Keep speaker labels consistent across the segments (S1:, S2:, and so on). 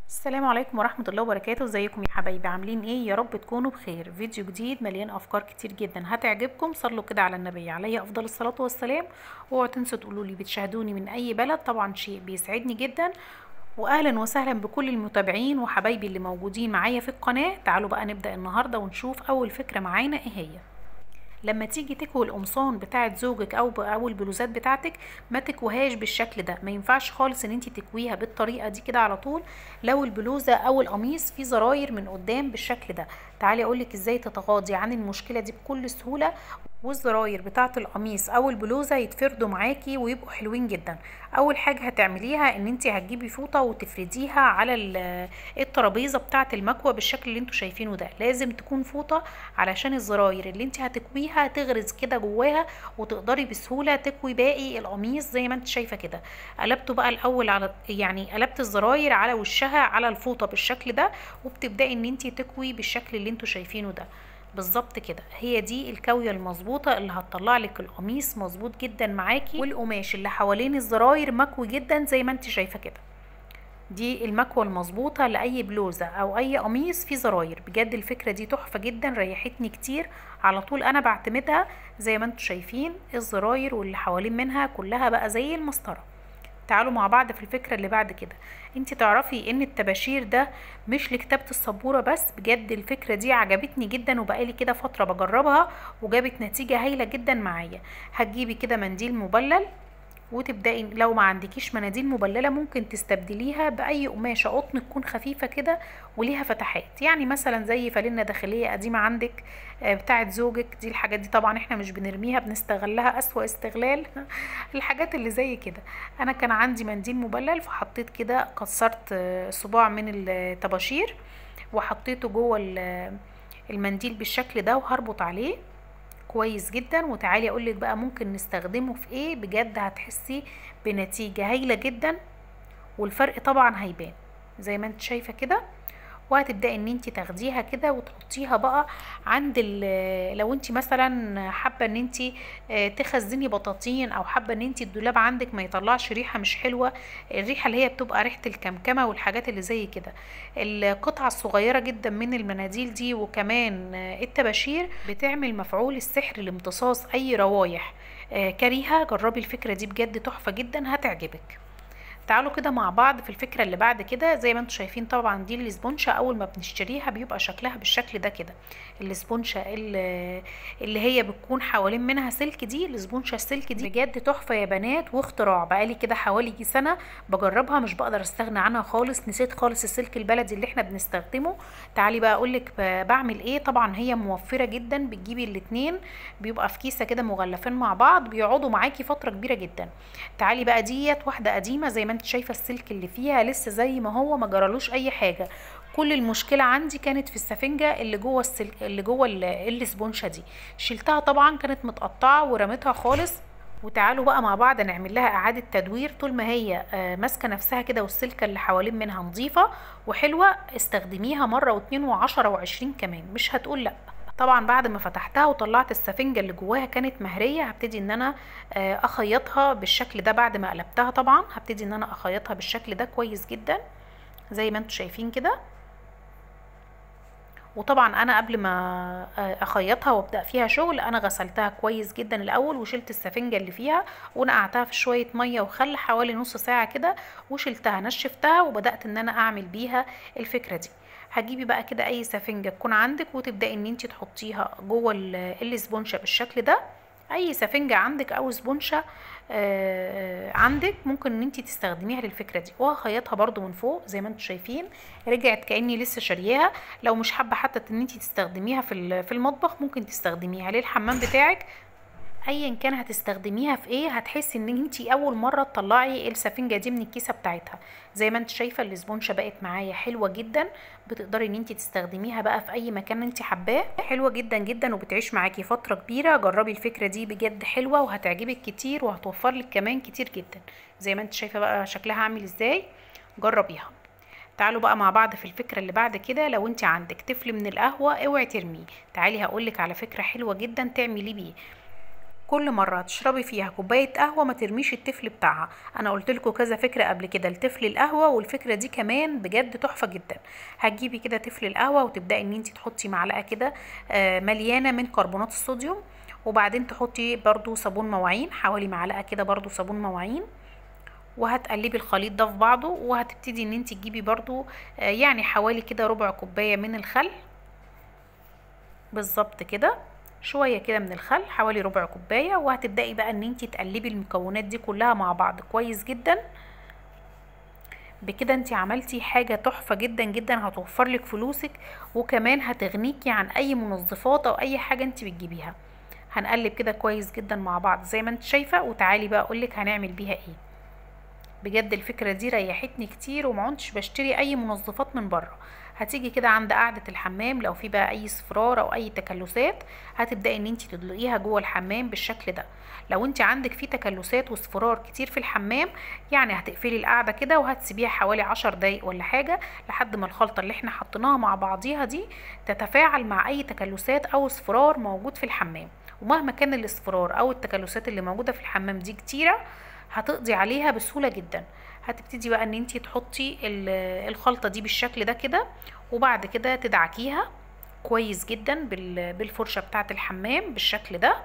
S1: السلام عليكم ورحمة الله وبركاته ازيكم يا حبايبي عاملين ايه يا رب تكونوا بخير فيديو جديد مليان افكار كتير جدا هتعجبكم صلوا كده على النبي عليه افضل الصلاة والسلام اوعوا تنسوا تقولوا لي بتشاهدوني من اي بلد طبعا شيء بيسعدني جدا واهلا وسهلا بكل المتابعين وحبايبي اللي موجودين معايا في القناة تعالوا بقى نبدأ النهاردة ونشوف اول فكرة معانا ايه هي لما تيجي تكوي القمصان بتاعت زوجك او او البلوزات بتاعتك ما تكويهاش بالشكل ده ما ينفعش خالص ان انت تكويها بالطريقه دي كده على طول لو البلوزه او القميص فيه زراير من قدام بالشكل ده تعالي اقولك ازاي تتغاضي عن المشكله دي بكل سهوله والزراير بتاعه القميص او البلوزه يتفردوا معاكي ويبقوا حلوين جدا اول حاجه هتعمليها ان انت هتجيبي فوطه وتفرديها على الترابيزه بتاعه المكوى بالشكل اللي انتوا شايفينه ده لازم تكون فوطه علشان الزراير اللي انت هتكويها تغرز كده جواها وتقدري بسهوله تكوي باقي القميص زي ما انت شايفه كده قلبته بقى الاول على يعني قلبت الزراير على وشها على الفوطه بالشكل ده وبتبداي ان انت تكوي بالشكل اللي انتوا شايفينه ده بالظبط كده هي دي الكاويه المظبوطه اللي هتطلع لك القميص مظبوط جدا معاكي والقماش اللي حوالين الزراير مكوي جدا زي ما انت شايفه كده دي المكوى المظبوطة لأي بلوزة أو أي قميص فيه زراير بجد الفكرة دي تحفة جدا ريحتني كتير على طول أنا بعتمدها زي ما انتوا شايفين الزراير واللي حوالين منها كلها بقى زي المسطرة تعالوا مع بعض في الفكرة اللي بعد كده انت تعرفي ان التباشير ده مش لكتابة السبورة بس بجد الفكرة دي عجبتني جدا وبقالي كده فترة بجربها وجابت نتيجة هايلة جدا معايا هتجيبي كده منديل مبلل وتبداي لو ما عندكيش مناديل مبلله ممكن تستبدليها باي قماشه قطن تكون خفيفه كده وليها فتحات يعني مثلا زي فانلة داخليه قديمه عندك بتاعه زوجك دي الحاجات دي طبعا احنا مش بنرميها بنستغلها اسوا استغلال الحاجات اللي زي كده انا كان عندي منديل مبلل فحطيت كده كسرت صباع من الطباشير وحطيته جوه المنديل بالشكل ده وهربط عليه كويس جدا وتعالي اقولك بقى ممكن نستخدمه في ايه بجد هتحسي بنتيجة هايلة جدا والفرق طبعا هيبان زي ما انت شايفة كده وهتبداي ان انت تاخديها كده وتحطيها بقى عند لو انت مثلا حابه ان انت تخزني بطاطين او حابه ان انت الدولاب عندك ما يطلعش ريحه مش حلوه الريحه اللي هي بتبقى ريحه الكمكمه والحاجات اللي زي كده القطعه الصغيره جدا من المناديل دي وكمان التباشير بتعمل مفعول السحر لامتصاص اي روايح كريهه جربي الفكره دي بجد تحفه جدا هتعجبك تعالوا كده مع بعض في الفكرة اللي بعد كده زي ما انتم شايفين طبعا دي الاسبونشة اول ما بنشتريها بيبقى شكلها بالشكل ده كده الاسبونشة اللي, اللي هي بتكون حوالين منها سلك دي الاسبونشة السلك دي بجد تحفة يا بنات واختراع بقالي كده حوالي سنة بجربها مش بقدر استغنى عنها خالص نسيت خالص السلك البلدي اللي احنا بنستخدمه تعالي بقى اقولك بعمل ايه طبعا هي موفرة جدا بتجيبي الاتنين بيبقى في كيسة كده مغلفين مع بعض بيقعدوا معاكي فترة كبيرة جدا تعالي بقى ديت واحدة قديمة زي ما انت شايفه السلك اللي فيها لسه زي ما هو ما جرالوش اي حاجه كل المشكله عندي كانت في السفنجه اللي جوه السلك اللي جوه الاسبونشه دي شلتها طبعا كانت متقطعه ورميتها خالص وتعالوا بقى مع بعض نعمل لها اعاده تدوير طول ما هي ماسكه نفسها كده والسلكه اللي حوالين منها نظيفه وحلوه استخدميها مره واتنين وعشرة وعشرين كمان مش هتقول لا طبعا بعد ما فتحتها وطلعت السفنجه اللي جواها كانت مهريه هبتدي ان انا اخيطها بالشكل ده بعد ما قلبتها طبعا هبتدي ان انا اخيطها بالشكل ده كويس جدا زي ما انتم شايفين كده وطبعا انا قبل ما اخيطها وابدا فيها شغل انا غسلتها كويس جدا الاول وشلت السفنجه اللي فيها ونقعتها في شويه ميه وخل حوالي نص ساعه كده وشلتها نشفتها وبدات ان انا اعمل بيها الفكره دي هتجيبي بقى كده اي سفنجه تكون عندك وتبداي ان انت تحطيها جوه الاسبونشه بالشكل ده اي سفنجه عندك او اسبونشه آه عندك ممكن ان انت تستخدميها للفكره دي وهخيطها برده من فوق زي ما انتم شايفين رجعت كاني لسه شارياها لو مش حابه حتى ان انت تستخدميها في في المطبخ ممكن تستخدميها للحمام بتاعك ايا كان هتستخدميها في ايه هتحسي ان انت اول مره تطلعي السفنجه دي من الكيسه بتاعتها زي ما انت شايفه الاسبونشه بقت معايا حلوه جدا بتقدري ان انت تستخدميها بقى في اي مكان انت حباه حلوه جدا جدا وبتعيش معاكي فتره كبيره جربي الفكره دي بجد حلوه وهتعجبك كتير وهتوفر لك كمان كتير جدا زي ما انت شايفه بقى شكلها عامل ازاي جربيها تعالوا بقى مع بعض في الفكره اللي بعد كده لو انت عندك طفل من القهوه اوعي ترميه تعالي هقولك على فكره حلوه جدا تعملي بيه كل مرة تشربي فيها كوباية قهوة ما ترميش التفل بتاعها انا قلت لكم كذا فكرة قبل كده لتفل القهوة والفكرة دي كمان بجد تحفة جدا هتجيبي كده تفل القهوة وتبدأي ان انت تحطي معلقة كده آه، مليانة من كربونات الصوديوم وبعدين تحطي برضو صابون مواعين حوالي معلقة كده برضو صابون مواعين وهتقلبي الخليط ده في بعضه وهتبتدي ان انت تجيبي برضو آه، يعني حوالي كده ربع كوباية من الخل بالظبط كده شويه كده من الخل حوالي ربع كوبايه وهتبداي بقى ان انت تقلبي المكونات دي كلها مع بعض كويس جدا بكده انت عملتي حاجه تحفه جدا جدا هتوفر لك فلوسك وكمان هتغنيكي عن اي منظفات او اي حاجه انت بتجيبيها هنقلب كده كويس جدا مع بعض زي ما انت شايفه وتعالي بقى اقولك هنعمل بيها ايه بجد الفكرة دي ريحتني كتير ومعنتش بشتري اي منظفات من بره هتيجي كده عند قاعدة الحمام لو في بقى اي صفرار او اي تكلسات هتبدأي ان انت تدلقيها جوه الحمام بالشكل ده لو انت عندك في تكلسات وصفرار كتير في الحمام يعني هتقفلي القاعدة كده وهتسيبيها حوالي عشر دقايق ولا حاجة لحد ما الخلطة اللي احنا حطيناها مع بعضيها دي تتفاعل مع اي تكلسات او صفرار موجود في الحمام ومهما كان الاصفرار او التكلسات اللي موجودة في الحمام دي كتيرة هتقضي عليها بسهوله جدا هتبتدي بقى ان انتي تحطي ال- الخلطه دي بالشكل ده كده وبعد كده تدعكيها كويس جدا بال- بالفرشه بتاعه الحمام بالشكل ده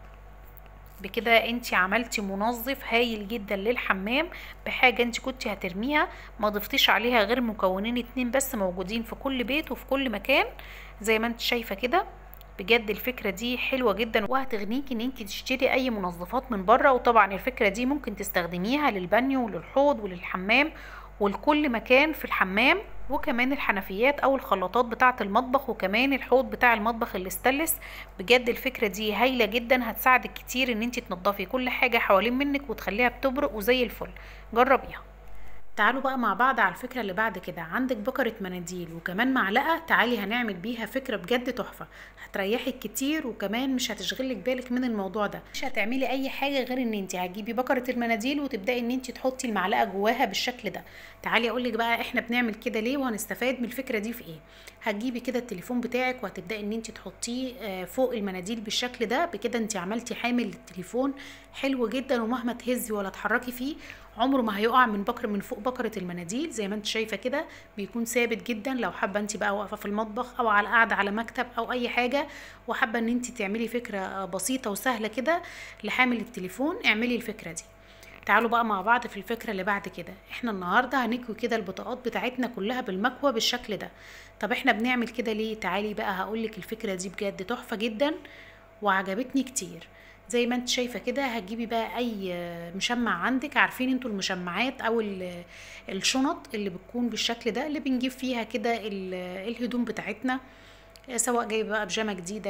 S1: بكده انتي عملتي منظف هايل جدا للحمام بحاجه انتي كنتي هترميها ما ضفتيش عليها غير مكونين اتنين بس موجودين في كل بيت وفي كل مكان زي ما انت شايفه كده بجد الفكرة دي حلوة جدا وهتغنيكي ان انت تشتري اي منظفات من بره وطبعا الفكرة دي ممكن تستخدميها للبانيو وللحوض وللحمام ولكل مكان في الحمام وكمان الحنفيات او الخلاطات بتاعة المطبخ وكمان الحوض بتاع المطبخ الاستانلس بجد الفكرة دي هايلة جدا هتساعدك كتير ان انت تنضفي كل حاجة حوالين منك وتخليها بتبرق وزي الفل جربيها تعالوا بقى مع بعض على الفكرة اللي بعد كده عندك بكرة مناديل وكمان معلقة تعالي هنعمل بيها فكرة بجد تحفة هتريحك كتير وكمان مش هتشغلك بالك من الموضوع ده مش هتعملي اي حاجة غير ان انت هتجيبي بكرة المناديل وتبدأي ان انت تحطي المعلقة جواها بالشكل ده تعالي اقولك بقى احنا بنعمل كده ليه وهنستفاد من الفكرة دي في ايه هتجيبي كده التليفون بتاعك وهتبدأي ان انت تحطيه آه، فوق المناديل بالشكل ده بكده انت عملتي حامل للتليفون حلو جدا ومهما تهزي ولا تحركي فيه عمره ما هيقع من بكر من فوق بكرة المناديل زي ما انت شايفة كده بيكون ثابت جدا لو حابة انت بقى واقفة في المطبخ او على قاعدة على مكتب او اي حاجة وحابة ان انت تعملي فكرة بسيطة وسهلة كده لحامل التليفون اعملي الفكرة دي تعالوا بقى مع بعض في الفكرة اللي بعد كده احنا النهاردة هنكوي كده البطاقات بتاعتنا كلها بالمكوى بالشكل ده طب احنا بنعمل كده ليه تعالي بقى هقولك الفكرة دي بجد تحفة جدا وعجبتني كتير زي ما انت شايفة كده هتجيبي بقى اي مشمع عندك عارفين انتوا المشمعات او ال- الشنط اللي بتكون بالشكل ده اللي بنجيب فيها كده ال- الهدوم بتاعتنا سواء جايبه بقى بيجامه جديده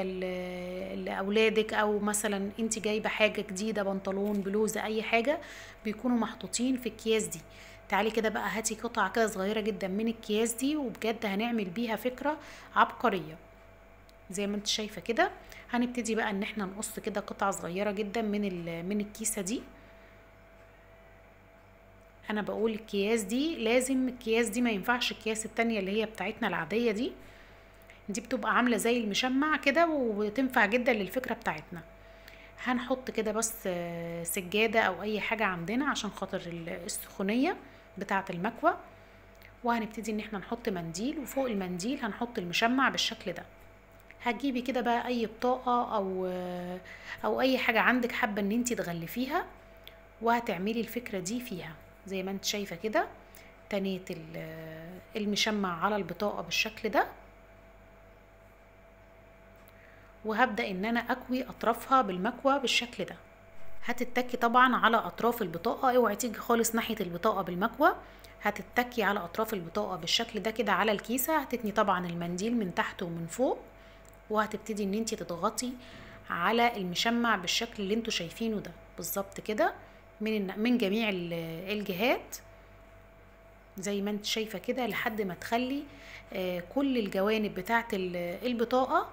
S1: ل- لاولادك او مثلا انت جايبه حاجه جديده بنطلون بلوزه اي حاجه بيكونوا محطوطين في الكياس دي تعالي كده بقى هاتي قطعه كده صغيره جدا من الكياس دي وبجد هنعمل بيها فكره عبقريه زي ما انت شايفه كده هنبتدي بقى ان احنا نقص كده قطعه صغيره جدا من ال- من الكيسه دي انا بقول الكياس دي لازم الكياس دي ما ينفعش الكياس التانية اللي هي بتاعتنا العاديه دي دي بتبقى عامله زي المشمع كده وتنفع جدا للفكره بتاعتنا هنحط كده بس آه، سجاده او اي حاجه عندنا عشان خاطر ال- السخونيه بتاعه المكوى وهنبتدي ان احنا نحط منديل وفوق المنديل هنحط المشمع بالشكل ده هتجيبي كده بقى اي بطاقه او آه، او اي حاجه عندك حابه ان انتي تغلفيها وهتعملي الفكره دي فيها زي ما انت شايفه كده تنيت ال- المشمع على البطاقه بالشكل ده وهبدأ ان انا اكوي اطرافها بالمكوى بالشكل ده هتتكي طبعا على اطراف البطاقة اوعي تيجي خالص ناحية البطاقة بالمكوى هتتكي على اطراف البطاقة بالشكل ده كده على الكيسة هتتني طبعا المنديل من تحت ومن فوق وهتبتدي ان انتي تضغطي على المشمع بالشكل اللي انتوا شايفينه ده بالظبط كده من الن- من جميع ال- الجهات زي ما انت شايفة كده لحد ما تخلي آه، كل الجوانب بتاعت ال- البطاقة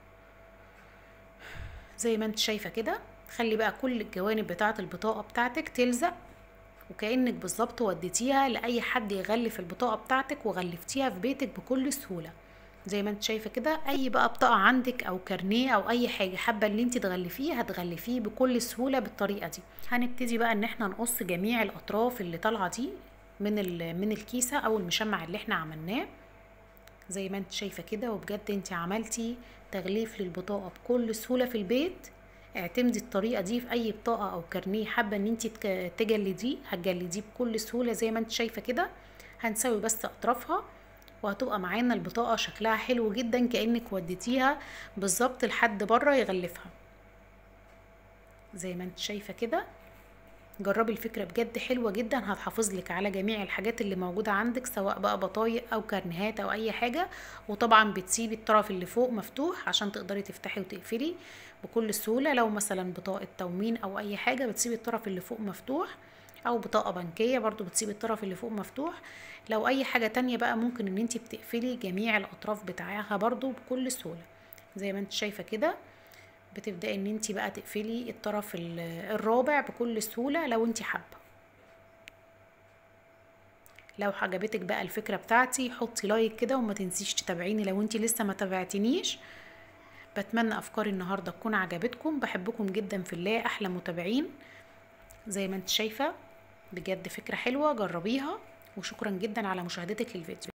S1: زي ما انت شايفة كده خلي بقى كل الجوانب بتاعة البطاقة بتاعتك تلزق وكأنك بالظبط وديتيها لأي حد يغلف البطاقة بتاعتك وغلفتيها في بيتك بكل سهولة زي ما انت شايفه كده اي بقى بطاقه عندك او كارنيه او اي حاجه حابه ان انت تغلفيه هتغلفيه بكل سهوله بالطريقه دي هنبتدي بقى ان احنا نقص جميع الاطراف اللي طالعه دي من من الكيسه او المشمع اللي احنا عملناه زي ما انت شايفه كده وبجد انت عملتي تغليف للبطاقه بكل سهوله في البيت اعتمدي الطريقه دي في اي بطاقه او كارنيه حابه ان انت تجلديه هتجلديه بكل سهوله زي ما انت شايفه كده هنسوي بس اطرافها وهتبقى معانا البطاقه شكلها حلو جدا كانك وديتيها بالظبط لحد بره يغلفها زي ما انت شايفه كده جربي الفكرة بجد حلوة جدا هتحافظ لك على جميع الحاجات اللي موجودة عندك سواء بقى بطايق او كارنيهات او اي حاجة وطبعا بتسيبي الطرف اللي فوق مفتوح عشان تقدري تفتحي وتقفلي بكل سهولة لو مثلا بطاقة تومين او اي حاجة بتسيبي الطرف اللي فوق مفتوح او بطاقة بنكية برضو بتسيبي الطرف اللي فوق مفتوح لو اي حاجة تانية بقى ممكن ان انت بتقفلي جميع الاطراف بتاعها برضو بكل سهولة زي ما انت شايفة كده بتبداي ان انت بقى تقفلي الطرف الرابع بكل سهوله لو انت حابه لو عجبتك بقى الفكره بتاعتي حطي لايك كده وما تنسيش تتابعيني لو انت لسه ما تابعتنيش بتمنى افكاري النهارده تكون عجبتكم بحبكم جدا في الله احلى متابعين زي ما انت شايفه بجد فكره حلوه جربيها وشكرا جدا على مشاهدتك للفيديو